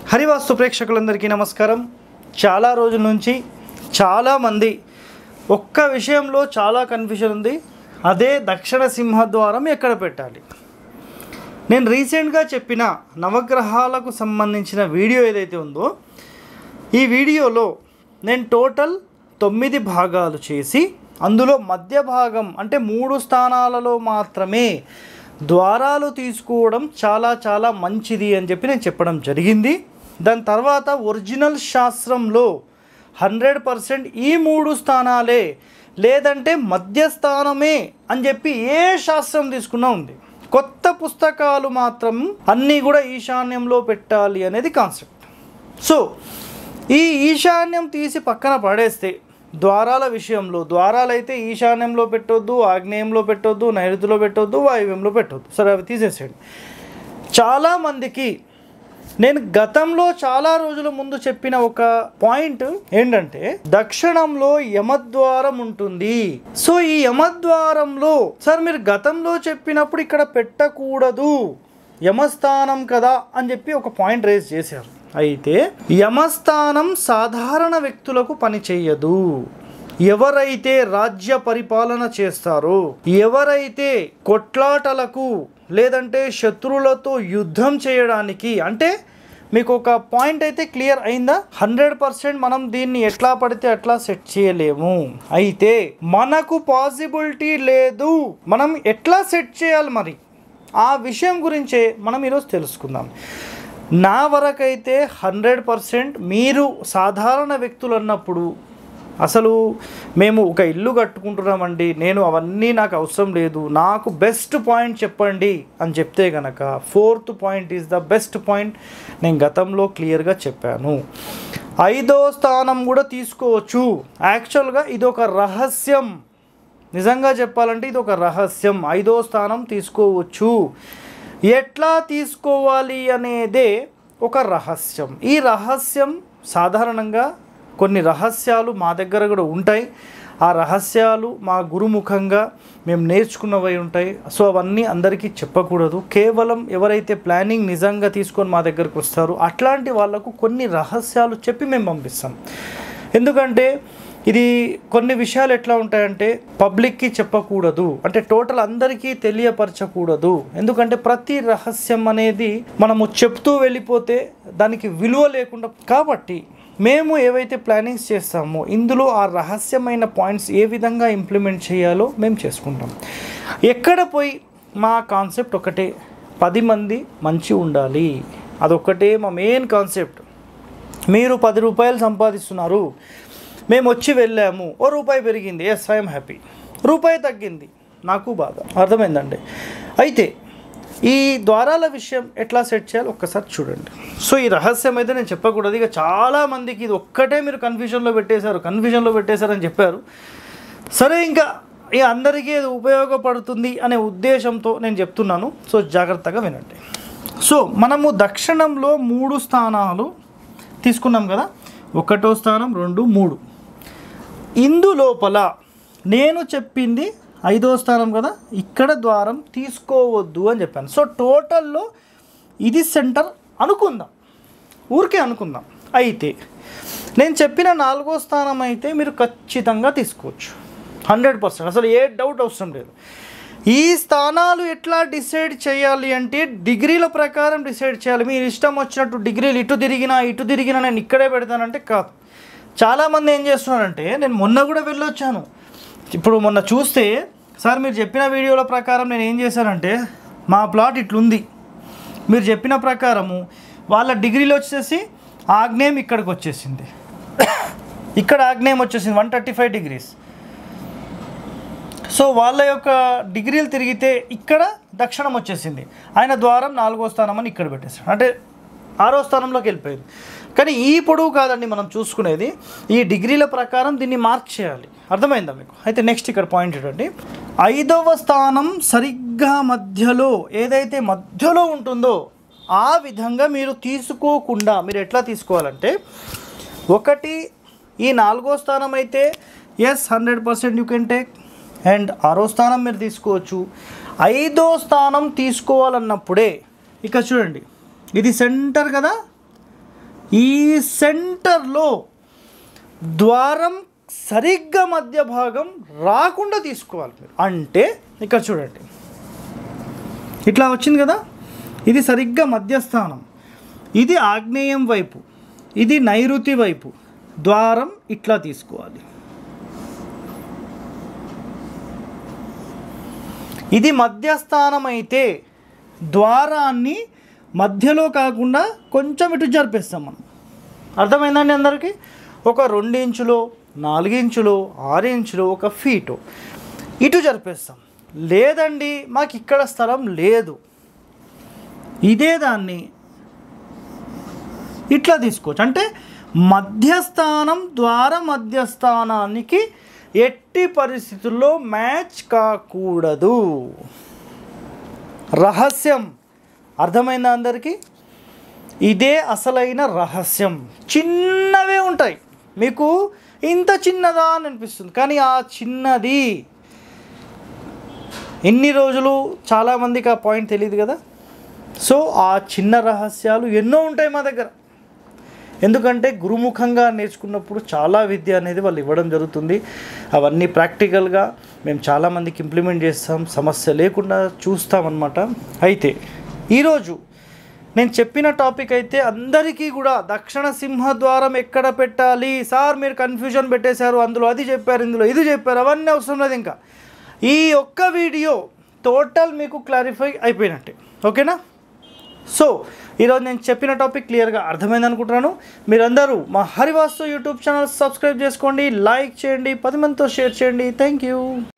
హరివాస్తు ప్రేక్షకులందరికీ నమస్కారం చాలా రోజుల నుంచి చాలామంది ఒక్క విషయంలో చాలా కన్ఫ్యూజన్ ఉంది అదే దక్షిణ సింహద్వారం ఎక్కడ పెట్టాలి నేను రీసెంట్గా చెప్పిన నవగ్రహాలకు సంబంధించిన వీడియో ఏదైతే ఉందో ఈ వీడియోలో నేను టోటల్ తొమ్మిది భాగాలు చేసి అందులో మధ్య భాగం అంటే మూడు స్థానాలలో మాత్రమే ద్వారాలు తీసుకోవడం చాలా చాలా మంచిది అని చెప్పి నేను చెప్పడం జరిగింది దాని తర్వాత ఒరిజినల్ శాస్త్రంలో హండ్రెడ్ పర్సెంట్ ఈ మూడు స్థానాలే లేదంటే మధ్యస్థానమే అని చెప్పి ఏ శాస్త్రం తీసుకున్నా ఉంది కొత్త పుస్తకాలు మాత్రం అన్నీ కూడా ఈశాన్యంలో పెట్టాలి అనేది కాన్సెప్ట్ సో ఈ ఈశాన్యం తీసి పక్కన పడేస్తే ద్వారాల విషయంలో ద్వారాలు అయితే ఈశాన్యంలో పెట్టొద్దు ఆగ్నేయంలో పెట్టొద్దు నైరుతిలో పెట్టొద్దు వాయువ్యంలో పెట్టొద్దు సరే అవి తీసేసేయండి చాలామందికి నేను గతంలో చాలా రోజుల ముందు చెప్పిన ఒక పాయింట్ ఏంటంటే దక్షిణంలో యమద్వారం ఉంటుంది సో ఈ యమద్వారంలో సార్ మీరు గతంలో చెప్పినప్పుడు ఇక్కడ పెట్టకూడదు యమస్థానం కదా అని చెప్పి ఒక పాయింట్ రేజ్ చేశారు అయితే యమస్థానం సాధారణ వ్యక్తులకు పని చెయ్యదు ఎవరైతే రాజ్య పరిపాలన చేస్తారో ఎవరైతే కొట్లాటలకు లేదంటే శత్రువులతో యుద్ధం చేయడానికి అంటే మీకు ఒక పాయింట్ అయితే క్లియర్ అయిందా హండ్రెడ్ పర్సెంట్ మనం దీన్ని ఎట్లా పడితే అట్లా సెట్ చేయలేము అయితే మనకు పాసిబిలిటీ లేదు మనం ఎట్లా సెట్ చేయాలి మరి ఆ విషయం గురించే మనం ఈరోజు తెలుసుకుందాం నా వరకైతే హండ్రెడ్ పర్సెంట్ మీరు సాధారణ వ్యక్తులు అన్నప్పుడు అసలు మేము ఒక ఇల్లు కట్టుకుంటున్నామండి నేను అవన్నీ నాకు అవసరం లేదు నాకు బెస్ట్ పాయింట్ చెప్పండి అని చెప్తే కనుక fourth point is the best point నేను గతంలో క్లియర్గా చెప్పాను ఐదో స్థానం కూడా తీసుకోవచ్చు యాక్చువల్గా ఇది ఒక రహస్యం నిజంగా చెప్పాలంటే ఇది ఒక రహస్యం ఐదో స్థానం తీసుకోవచ్చు ఎట్లా తీసుకోవాలి అనేదే ఒక రహస్యం ఈ రహస్యం సాధారణంగా కొన్ని రహస్యాలు మా దగ్గర కూడా ఉంటాయి ఆ రహస్యాలు మా గురుముఖంగా మేము నేర్చుకున్నవై ఉంటాయి సో అవన్నీ అందరికీ చెప్పకూడదు కేవలం ఎవరైతే ప్లానింగ్ నిజంగా తీసుకొని మా దగ్గరకు వస్తారో అట్లాంటి వాళ్ళకు కొన్ని రహస్యాలు చెప్పి మేము పంపిస్తాం ఎందుకంటే ఇది కొన్ని విషయాలు ఎట్లా ఉంటాయంటే పబ్లిక్కి చెప్పకూడదు అంటే టోటల్ అందరికీ తెలియపరచకూడదు ఎందుకంటే ప్రతి రహస్యం అనేది మనము చెప్తూ వెళ్ళిపోతే దానికి విలువ లేకుండా కాబట్టి మేము ఏవైతే ప్లానింగ్స్ చేస్తామో ఇందులో ఆ రహస్యమైన పాయింట్స్ ఏ విధంగా ఇంప్లిమెంట్ చేయాలో మేము చేసుకుంటాం ఎక్కడ పోయి మా కాన్సెప్ట్ ఒకటే పది మంది మంచి ఉండాలి అదొక్కటే మా మెయిన్ కాన్సెప్ట్ మీరు పది రూపాయలు సంపాదిస్తున్నారు మేము వచ్చి వెళ్ళాము ఓ రూపాయి పెరిగింది ఎస్ ఐఎమ్ హ్యాపీ రూపాయి తగ్గింది నాకు బాధ అర్థమైందండి అయితే ఈ ద్వారాల విషయం ఎట్లా సెట్ చేయాలో ఒక్కసారి చూడండి సో ఈ రహస్యం అయితే నేను చెప్పకూడదు ఇక చాలామందికి ఇది ఒక్కటే మీరు కన్ఫ్యూజన్లో పెట్టేశారు కన్ఫ్యూజన్లో పెట్టేశారని చెప్పారు సరే ఇంకా ఇక అందరికీ ఇది ఉపయోగపడుతుంది అనే ఉద్దేశంతో నేను చెప్తున్నాను సో జాగ్రత్తగా వినండి సో మనము దక్షిణంలో మూడు స్థానాలు తీసుకున్నాం కదా ఒకటో స్థానం రెండు మూడు ఇందు లోపల నేను చెప్పింది ఐదో స్థానం కదా ఇక్కడ ద్వారం తీసుకోవద్దు అని చెప్పాను సో టోటల్లో ఇది సెంటర్ అనుకుందాం ఊరికే అనుకుందాం అయితే నేను చెప్పిన నాలుగో స్థానం అయితే మీరు ఖచ్చితంగా తీసుకోవచ్చు హండ్రెడ్ పర్సెంట్ అసలు ఏ డౌట్ అవసరం లేదు ఈ స్థానాలు ఎట్లా డిసైడ్ చేయాలి అంటే డిగ్రీల ప్రకారం డిసైడ్ చేయాలి మీరు ఇష్టం వచ్చినట్టు డిగ్రీలు ఇటు తిరిగినా ఇటు తిరిగినా నేను ఇక్కడే పెడతానంటే కాదు చాలామంది ఏం చేస్తున్నారంటే నేను మొన్న కూడా వెళ్ళొచ్చాను ఇప్పుడు మొన్న చూస్తే సార్ మీరు చెప్పిన వీడియోల ప్రకారం నేను ఏం చేశానంటే మా ప్లాట్ ఇట్లుంది మీరు చెప్పిన ప్రకారము వాళ్ళ డిగ్రీలు వచ్చేసి ఆగ్నేయం ఇక్కడికి వచ్చేసింది ఇక్కడ ఆగ్నేయం వచ్చేసింది one thirty five degrees so వాళ్ళ యొక్క డిగ్రీలు తిరిగితే ఇక్కడ దక్షిణం వచ్చేసింది ఆయన ద్వారం నాలుగో స్థానం అని ఇక్కడ పెట్టేశాడు అంటే ఆరో స్థానంలోకి వెళ్ళిపోయింది కానీ ఈ పొడవు కాదండి మనం చూసుకునేది ఈ డిగ్రీల ప్రకారం దీన్ని మార్క్ చేయాలి అర్థమైందా మీకు అయితే నెక్స్ట్ ఇక్కడ పాయింట్ ఏంటంటే ఐదవ స్థానం సరిగ్గా మధ్యలో ఏదైతే మధ్యలో ఉంటుందో ఆ విధంగా మీరు తీసుకోకుండా మీరు ఎట్లా తీసుకోవాలంటే ఒకటి ఈ నాలుగో స్థానం అయితే yes hundred percent you can take and ఆరో స్థానం మీరు తీసుకోవచ్చు ఐదో స్థానం తీసుకోవాలన్నప్పుడే ఇక చూడండి ఇది సెంటర్ కదా ఈ సెంటర్లో ద్వారం సరిగ్గా మధ్య భాగం రాకుండా తీసుకోవాలి మీరు అంటే ఇక్కడ చూడండి ఇట్లా వచ్చింది కదా ఇది సరిగ్గా మధ్యస్థానం ఇది ఆగ్నేయం వైపు ఇది నైరుతి వైపు ద్వారం ఇట్లా తీసుకోవాలి ఇది మధ్యస్థానం అయితే ద్వారాన్ని మధ్యలో కాకుండా కొంచెం ఇటు జరిపేస్తాం మనం అర్థమైందండి అందరికీ ఒక రెండు ఇంచులో నాలుగు ఇంచులో ఆరు ఇంచులో ఒక ఫీటు ఇటు జరిపేస్తాం లేదండి మాకు ఇక్కడ స్థలం లేదు ఇదే దాన్ని ఇట్లా తీసుకోవచ్చు అంటే మధ్యస్థానం ద్వారా మధ్యస్థానానికి ఎట్టి పరిస్థితుల్లో మ్యాచ్ కాకూడదు రహస్యం అర్థమైందా అందరికీ ఇదే అసలైన రహస్యం చిన్నవే ఉంటాయి మీకు ఇంత చిన్నదా అని అనిపిస్తుంది కానీ ఆ చిన్నది ఎన్ని రోజులు చాలామందికి ఆ పాయింట్ తెలియదు కదా సో ఆ చిన్న రహస్యాలు ఎన్నో ఉంటాయి మా దగ్గర ఎందుకంటే గురుముఖంగా నేర్చుకున్నప్పుడు చాలా విద్య అనేది వాళ్ళు ఇవ్వడం జరుగుతుంది అవన్నీ ప్రాక్టికల్గా మేము చాలామందికి ఇంప్లిమెంట్ చేస్తాం సమస్య లేకుండా చూస్తామన్నమాట అయితే ఈరోజు నేను చెప్పిన టాపిక్ అయితే అందరికీ కూడా దక్షిణ సింహద్వారం ఎక్కడ పెట్టాలి సార్ మీరు కన్ఫ్యూజన్ పెట్టేశారు అందులో అది చెప్పారు ఇందులో ఇది చెప్పారు అవన్నీ అవసరం లేదు ఇంకా ఈ ఒక్క వీడియో టోటల్ మీకు క్లారిఫై అయిపోయినట్టే ఓకేనా సో ఈరోజు నేను చెప్పిన టాపిక్ క్లియర్గా అర్థమైంది అనుకుంటున్నాను మీరందరూ మా హరివాస్తు యూట్యూబ్ ఛానల్ సబ్స్క్రైబ్ చేసుకోండి లైక్ చేయండి పది మందితో షేర్ చేయండి థ్యాంక్ యూ